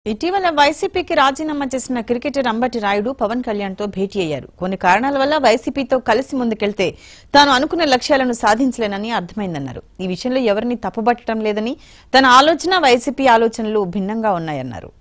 ఇటీవల వైసీపీకి రాజీనామా చేసిన క్రికెటర్ అంబటి రాయుడు పవన్ కళ్యాణ్ తో భేటీ అయ్యారు కొన్ని కారణాల వల్ల వైసీపీతో కలిసి ముందుకెళ్తే తాను అనుకున్న లక్ష్యాలను సాధించలేనని అర్థమైందన్నారు ఈ విషయంలో ఎవరిని తప్పుబట్టడం లేదని తన ఆలోచన వైసీపీ ఆలోచనలు భిన్నంగా ఉన్నాయన్నారు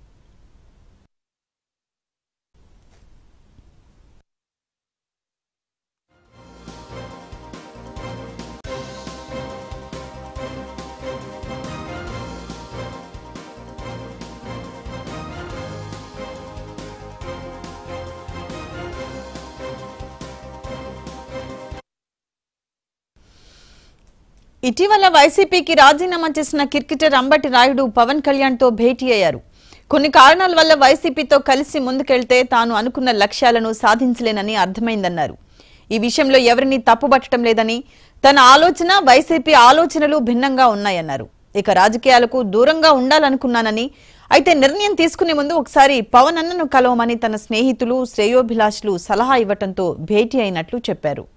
ఇటీవల వైసీపీకి రాజీనామా చేసిన క్రికెటర్ అంబటి రాయుడు పవన్ కళ్యాణ్ తో భేటీ అయ్యారు కొన్ని కారణాల వల్ల వైసీపీతో కలిసి ముందుకెళ్తే తాను అనుకున్న లక్ష్యాలను సాధించలేనని అర్థమైందన్నారు ఈ విషయంలో ఎవరిని తప్పుబట్టడం లేదని తన ఆలోచన వైసీపీ ఆలోచనలు భిన్నంగా ఉన్నాయన్నారు ఇక రాజకీయాలకు దూరంగా ఉండాలనుకున్నానని అయితే నిర్ణయం తీసుకునే ముందు ఒకసారి పవన్ అన్నను కలవమని తన స్నేహితులు శ్రేయోభిలాషులు సలహా ఇవ్వటంతో భేటీ అయినట్లు చెప్పారు